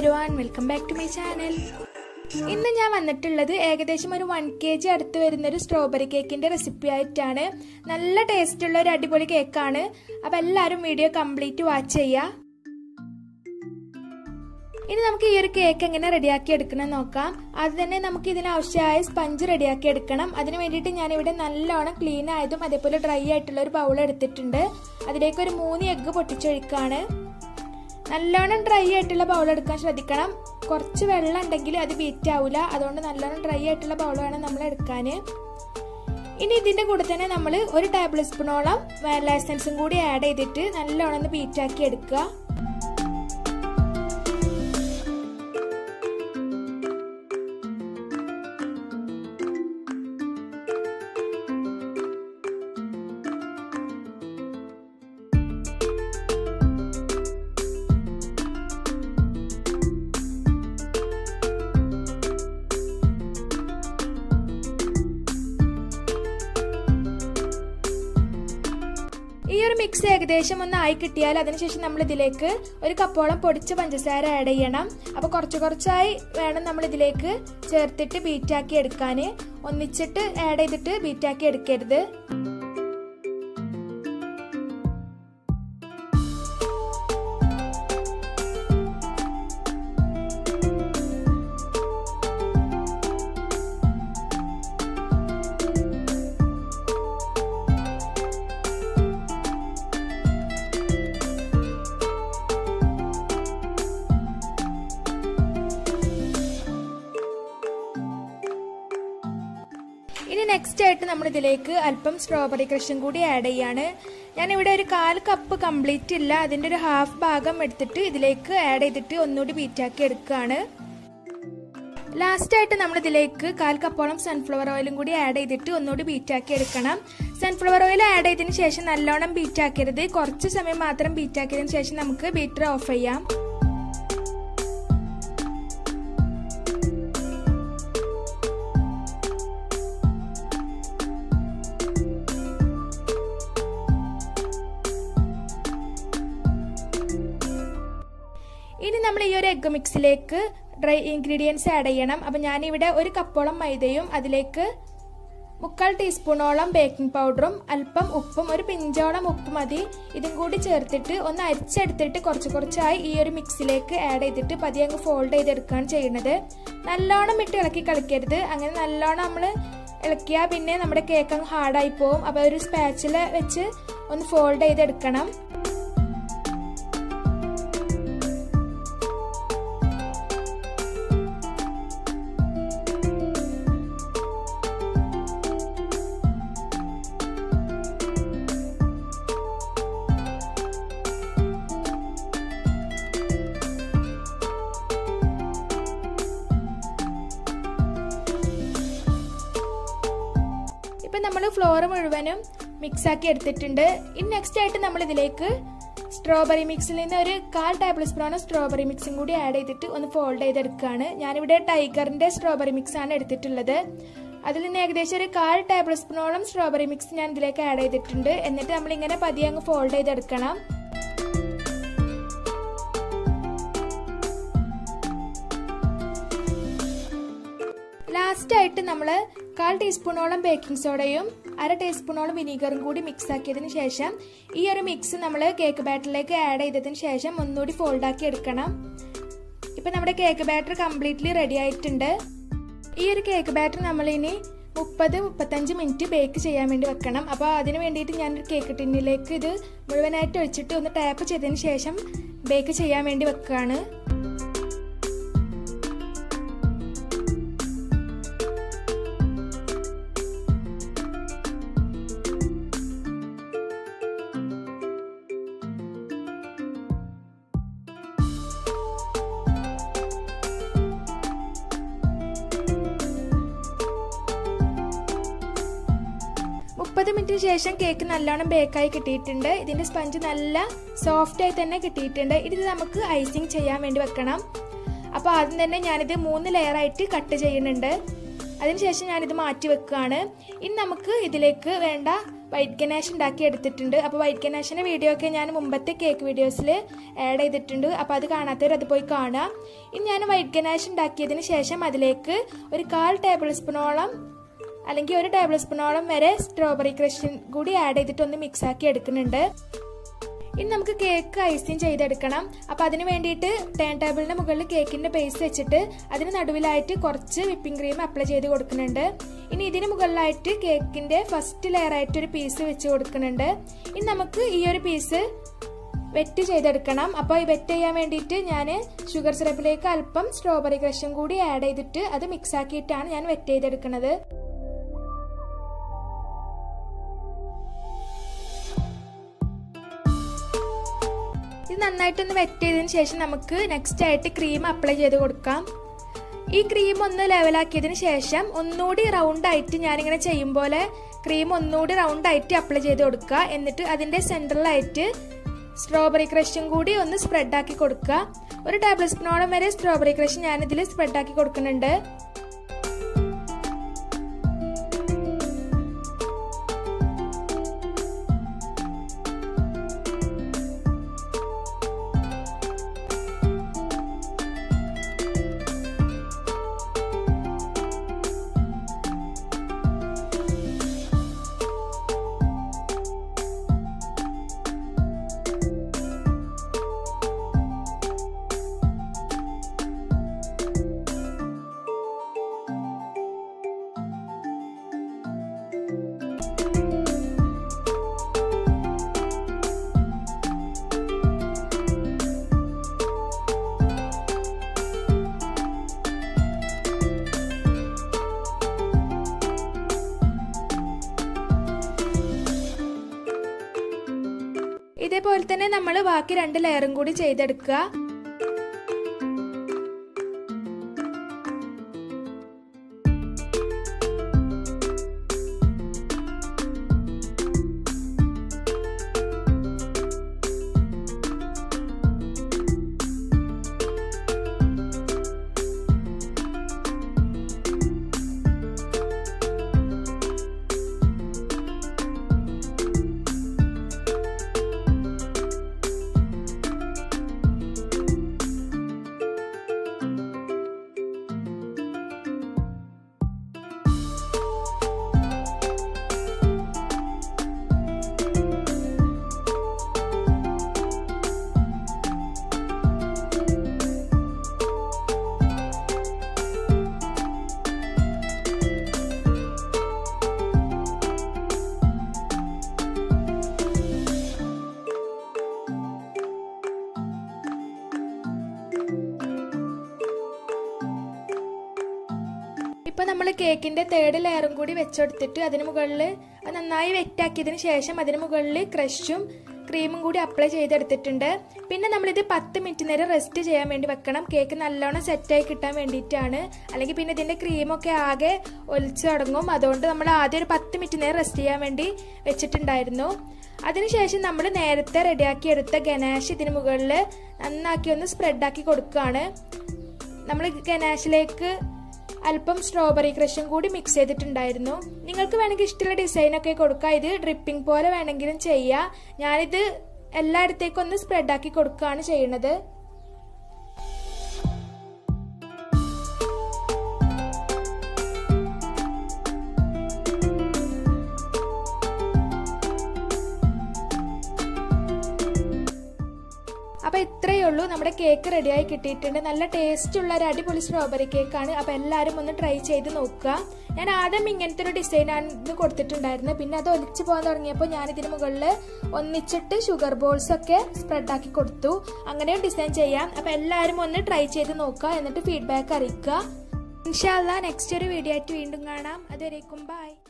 every everyone welcome back to my channel ഇന്ന് ഞാൻ വന്നിട്ടുള്ളത് ഏകദേശം ഒരു വൺ കെ ജി അടുത്ത് വരുന്ന ഒരു സ്ട്രോബെറി കേക്കിന്റെ റെസിപ്പി ആയിട്ടാണ് നല്ല ടേസ്റ്റ് ഉള്ള ഒരു അടിപൊളി കേക്കാണ് അപ്പൊ എല്ലാവരും വീഡിയോ കംപ്ലീറ്റ് വാച്ച് ചെയ്യുക ഇനി നമുക്ക് ഈ ഒരു കേക്ക് എങ്ങനെ റെഡിയാക്കി എടുക്കണം നോക്കാം അത് തന്നെ നമുക്ക് ഇതിന് ആവശ്യമായ സ്പഞ്ച് റെഡിയാക്കി എടുക്കണം അതിന് വേണ്ടിയിട്ട് ഞാനിവിടെ നല്ലോണം ക്ലീൻ ആയതും അതേപോലെ ഡ്രൈ ആയിട്ടുള്ള ഒരു ബൗൾ എടുത്തിട്ടുണ്ട് അതിലേക്ക് ഒരു മൂന്ന് എഗ്ഗ് പൊട്ടിച്ചൊഴിക്കാണ് നല്ലോണം ഡ്രൈ ആയിട്ടുള്ള ബൗൾ എടുക്കാൻ ശ്രദ്ധിക്കണം കുറച്ച് വെള്ളം ഉണ്ടെങ്കിൽ അത് ബീറ്റ് ആവില്ല അതുകൊണ്ട് നല്ലോണം ഡ്രൈ ആയിട്ടുള്ള ബൗൾ വേണം നമ്മൾ എടുക്കാൻ ഇനി ഇതിന്റെ കൂടെ തന്നെ നമ്മൾ ഒരു ടേബിൾ സ്പൂണോളം വാനില എസൻസും കൂടി ആഡ് ചെയ്തിട്ട് നല്ലോണം ഒന്ന് ബീറ്റാക്കി എടുക്കുക ഈ ഒരു മിക്സ് ഏകദേശം ഒന്ന് ആയി കിട്ടിയാൽ അതിനുശേഷം നമ്മൾ ഇതിലേക്ക് ഒരു കപ്പോളം പൊടിച്ച പഞ്ചസാര ആഡ് ചെയ്യണം അപ്പോൾ കുറച്ച് കുറച്ചായി വേണം നമ്മൾ ഇതിലേക്ക് ചേർത്തിട്ട് ബീറ്റാക്കി എടുക്കാൻ ഒന്നിച്ചിട്ട് ആഡ് ചെയ്തിട്ട് ബീറ്റാക്കി എടുക്കരുത് ഇനി നെക്സ്റ്റ് ആയിട്ട് നമ്മൾ ഇതിലേക്ക് അല്പം സ്ട്രോബെറി ക്രഷും കൂടി ആഡ് ചെയ്യാണ് ഞാൻ ഇവിടെ ഒരു കാൽ കപ്പ് കംപ്ലീറ്റ് ഇല്ല അതിൻ്റെ ഒരു ഹാഫ് ഭാഗം എടുത്തിട്ട് ഇതിലേക്ക് ആഡ് ചെയ്തിട്ട് ഒന്നുകൂടി ബീറ്റാക്കി എടുക്കുകയാണ് ലാസ്റ്റ് ആയിട്ട് നമ്മൾ ഇതിലേക്ക് കാൽ കപ്പോളം സൺഫ്ലവർ ഓയിലും കൂടി ആഡ് ചെയ്തിട്ട് ഒന്നുകൂടി ബീറ്റാക്കി എടുക്കണം സൺഫ്ലവർ ഓയിൽ ആഡ് ചെയ്തതിന് ശേഷം നല്ലോണം ബീറ്റാക്കരുത് കുറച്ച് സമയം മാത്രം ബീറ്റാക്കിയതിന് ശേഷം നമുക്ക് ബീറ്റർ ഓഫ് ചെയ്യാം ഇനി നമ്മൾ ഈ ഒരു എഗ് മിക്സിലേക്ക് ഡ്രൈ ഇൻഗ്രീഡിയൻസ് ആഡ് ചെയ്യണം അപ്പം ഞാനിവിടെ ഒരു കപ്പോളം മൈദയും അതിലേക്ക് മുക്കാൽ ടീസ്പൂണോളം ബേക്കിംഗ് പൗഡറും അല്പം ഉപ്പും ഒരു പിഞ്ചോളം ഉപ്പ് മതി ഇതും കൂടി ചേർത്തിട്ട് ഒന്ന് അരിച്ചെടുത്തിട്ട് കുറച്ച് കുറച്ചായി ഈ ഒരു മിക്സിലേക്ക് ആഡ് ചെയ്തിട്ട് പതിയെ അങ്ങ് ഫോൾഡ് ചെയ്തെടുക്കുകയാണ് ചെയ്യുന്നത് നല്ലോണം ഇട്ട് ഇളക്കി കളിക്കരുത് അങ്ങനെ നല്ലോണം നമ്മൾ ഇളക്കിയാൽ പിന്നെ നമ്മുടെ കേക്ക് അങ്ങ് ഹാർഡായി പോവും അപ്പോൾ ഒരു സ്പാച്ചിൽ വെച്ച് ഒന്ന് ഫോൾഡ് ചെയ്തെടുക്കണം ഇപ്പം നമ്മൾ ഫ്ലോർ മുഴുവനും മിക്സ് ആക്കി എടുത്തിട്ടുണ്ട് ഇനി നെക്സ്റ്റ് ആയിട്ട് നമ്മൾ ഇതിലേക്ക് സ്ട്രോബെറി മിക്സിൽ നിന്ന് ഒരു കാൽ ടേബിൾ സ്പൂൺ സ്ട്രോബെറി മിക്സും കൂടി ആഡ് ചെയ്തിട്ട് ഒന്ന് ഫോൾഡ് ചെയ്തെടുക്കുകയാണ് ഞാനിവിടെ ടൈഗറിന്റെ സ്ട്രോബെറി മിക്സ് ആണ് എടുത്തിട്ടുള്ളത് അതിൽ നിന്ന് ഏകദേശം ഒരു കാൽ ടേബിൾ സ്പൂണോളം സ്ട്രോബെറി മിക്സ് ഞാൻ ഇതിലേക്ക് ആഡ് ചെയ്തിട്ടുണ്ട് എന്നിട്ട് നമ്മൾ ഇങ്ങനെ പതിയെ അങ്ങ് ഫോൾഡ് ചെയ്തെടുക്കണം ലാസ്റ്റ് ആയിട്ട് നമ്മൾ കാൽ ടീസ്പൂണോളം ബേക്കിംഗ് സോഡയും അര ടീസ്പൂണോളം വിനീഗറും കൂടി മിക്സ് ആക്കിയതിന് ശേഷം ഈ ഒരു മിക്സ് നമ്മൾ കേക്ക് ബാറ്ററിലേക്ക് ആഡ് ചെയ്തതിന് ശേഷം ഒന്നുകൂടി ഫോൾഡ് ആക്കി എടുക്കണം ഇപ്പം നമ്മുടെ കേക്ക് ബാറ്റർ കംപ്ലീറ്റ്ലി റെഡി ആയിട്ടുണ്ട് ഈ ഒരു കേക്ക് ബാറ്റർ നമ്മൾ ഇനി മുപ്പത് മുപ്പത്തഞ്ച് മിനിറ്റ് ബേക്ക് ചെയ്യാൻ വേണ്ടി വെക്കണം അപ്പോൾ അതിന് വേണ്ടിയിട്ട് ഞാനൊരു കേക്ക് ടിന്നിലേക്ക് ഇത് മുഴുവനായിട്ട് ഒഴിച്ചിട്ട് ഒന്ന് ടാപ്പ് ചെയ്തതിന് ശേഷം ബേക്ക് ചെയ്യാൻ വേണ്ടി വെക്കുകയാണ് മുപ്പത് മിനിറ്റിന് ശേഷം കേക്ക് നല്ലോണം ബേക്കായി കിട്ടിയിട്ടുണ്ട് ഇതിന്റെ സ്പഞ്ച് നല്ല സോഫ്റ്റ് ആയി തന്നെ കിട്ടിയിട്ടുണ്ട് ഇത് നമുക്ക് ഐസിങ് ചെയ്യാൻ വേണ്ടി വെക്കണം അപ്പോൾ ആദ്യം തന്നെ ഞാനിത് മൂന്ന് ലെയർ ആയിട്ട് കട്ട് ചെയ്യുന്നുണ്ട് അതിനുശേഷം ഞാനിത് മാറ്റി വെക്കുകയാണ് ഇനി നമുക്ക് ഇതിലേക്ക് വേണ്ട വൈറ്റ് ഗനാഷ് ഉണ്ടാക്കി എടുത്തിട്ടുണ്ട് അപ്പോൾ വൈറ്റ് ഗനാഷിൻ്റെ വീഡിയോ ഒക്കെ ഞാൻ മുമ്പത്തെ കേക്ക് വീഡിയോസിൽ ആഡ് ചെയ്തിട്ടുണ്ട് അപ്പോൾ അത് കാണാത്തവർ അത് പോയി കാണുക ഇനി ഞാൻ വൈറ്റ് ഗനാഷ് ഉണ്ടാക്കിയതിന് ശേഷം അതിലേക്ക് ഒരു കാൽ ടേബിൾ സ്പൂണോളം അല്ലെങ്കിൽ ഒരു ടേബിൾ സ്പൂണോളം വരെ സ്ട്രോബെറി ക്രഷും കൂടി ആഡ് ചെയ്തിട്ട് ഒന്ന് മിക്സ് ആക്കി എടുക്കുന്നുണ്ട് ഇനി നമുക്ക് കേക്ക് ഐസിങ് ചെയ്തെടുക്കണം അപ്പോൾ അതിന് വേണ്ടിയിട്ട് ടേൺ ടേബിളിന്റെ മുകളിൽ കേക്കിന്റെ ബേസ് വെച്ചിട്ട് അതിന് നടുവിലായിട്ട് കുറച്ച് വിപ്പിംഗ് ക്രീം അപ്ലൈ ചെയ്ത് കൊടുക്കുന്നുണ്ട് ഇനി ഇതിന് മുകളിലായിട്ട് കേക്കിന്റെ ഫസ്റ്റ് ലെയർ ആയിട്ട് ഒരു പീസ് വെച്ച് കൊടുക്കുന്നുണ്ട് ഇനി നമുക്ക് ഈ ഒരു പീസ് വെറ്റ് ചെയ്തെടുക്കണം അപ്പോൾ ഈ വെറ്റ് ചെയ്യാൻ വേണ്ടിയിട്ട് ഞാൻ ഷുഗർ സിറപ്പിലേക്ക് അല്പം സ്ട്രോബെറി ക്രഷും കൂടി ആഡ് ചെയ്തിട്ട് അത് മിക്സ് ആക്കിയിട്ടാണ് ഞാൻ വെറ്റ് ചെയ്തെടുക്കുന്നത് ഇത് നന്നായിട്ടൊന്ന് വെറ്റ് ചെയ്തതിന് ശേഷം നമുക്ക് നെക്സ്റ്റ് ആയിട്ട് ക്രീം അപ്ലൈ ചെയ്ത് കൊടുക്കാം ഈ ക്രീം ഒന്ന് ലെവലാക്കിയതിന് ശേഷം ഒന്നുകൂടി റൗണ്ട് ആയിട്ട് ഞാനിങ്ങനെ ചെയ്യും പോലെ ക്രീം ഒന്നുകൂടി റൗണ്ട് ആയിട്ട് അപ്ലൈ ചെയ്ത് കൊടുക്കുക എന്നിട്ട് അതിൻ്റെ സെൻറ്ററിലായിട്ട് സ്ട്രോബെറി ക്രഷും കൂടി ഒന്ന് സ്പ്രെഡ് ആക്കി കൊടുക്കുക ഒരു ടേബിൾ സ്പൂണോളം വരെ സ്ട്രോബെറി ക്രഷ് ഞാനിതിൽ സ്പ്രെഡ് ആക്കി കൊടുക്കുന്നുണ്ട് ഇതേപോലെ തന്നെ നമ്മൾ ബാക്കി രണ്ട് ലെയറും കൂടി ചെയ്തെടുക്കുക ഇപ്പൊ നമ്മൾ കേക്കിന്റെ തേർഡ് ലെയറും കൂടി വെച്ചെടുത്തിട്ട് അതിന് മുകളിൽ അത് നന്നായി വെറ്റാക്കിയതിന് ശേഷം അതിന് മുകളിൽ ക്രഷും ക്രീമും കൂടി അപ്ലൈ ചെയ്തെടുത്തിട്ടുണ്ട് പിന്നെ നമ്മളിത് പത്ത് മിനിറ്റ് നേരം റെസ്റ്റ് ചെയ്യാൻ വേണ്ടി വെക്കണം കേക്ക് നല്ലോണം സെറ്റായി കിട്ടാൻ വേണ്ടിയിട്ടാണ് അല്ലെങ്കിൽ പിന്നെ ഇതിന്റെ ക്രീമൊക്കെ ആകെ ഒലിച്ചു തുടങ്ങും അതുകൊണ്ട് നമ്മൾ ആദ്യം ഒരു പത്ത് മിനിറ്റ് നേരം റെസ്റ്റ് ചെയ്യാൻ വേണ്ടി വെച്ചിട്ടുണ്ടായിരുന്നു അതിനുശേഷം നമ്മൾ നേരത്തെ റെഡിയാക്കി എടുത്ത ഗനാഷ് ഇതിന് മുകളിൽ നന്നാക്കി ഒന്ന് സ്പ്രെഡാക്കി കൊടുക്കുകയാണ് നമ്മൾ ഗനാഷിലേക്ക് അല്പം സ്ട്രോബെറി ക്രഷും കൂടി മിക്സ് ചെയ്തിട്ടുണ്ടായിരുന്നു നിങ്ങൾക്ക് വേണമെങ്കിൽ ഇഷ്ടമുള്ള ഡിസൈനൊക്കെ കൊടുക്കാം ഇത് ഡ്രിപ്പിംഗ് പോലെ വേണമെങ്കിലും ചെയ്യാം ഞാനിത് എല്ലായിടത്തേക്കും ഒന്ന് സ്പ്രെഡാക്കി കൊടുക്കുകയാണ് ചെയ്യുന്നത് അപ്പോൾ ഇത്രയേ ഉള്ളൂ നമ്മുടെ കേക്ക് റെഡിയായി കിട്ടിയിട്ടുണ്ട് നല്ല ടേസ്റ്റ് ഉള്ള ഒരു അടിപൊളി സ്ട്രോബെറി കേക്കാണ് അപ്പോൾ എല്ലാവരും ഒന്ന് ട്രൈ ചെയ്ത് നോക്കുക ഞാൻ ആദ്യം ഇങ്ങനത്തെ ഒരു ഡിസൈനാണ് ഇത് കൊടുത്തിട്ടുണ്ടായിരുന്നത് പിന്നെ അത് ഒലിച്ചു പോകാൻ തുടങ്ങിയപ്പോൾ ഞാൻ ഇതിന് മുകളിൽ ഒന്നിച്ചിട്ട് ഷുഗർ ബോൾസ് ഒക്കെ സ്പ്രെഡാക്കി കൊടുത്തു അങ്ങനെയും ഡിസൈൻ ചെയ്യാം അപ്പോൾ എല്ലാവരും ഒന്ന് ട്രൈ ചെയ്ത് നോക്കുക എന്നിട്ട് ഫീഡ്ബാക്ക് അറിയിക്കുക ഇൻഷാല്ല നെക്സ്റ്റ് ഒരു വീഡിയോ ആയിട്ട് വീണ്ടും കാണാം അതുവരേക്കും ബൈ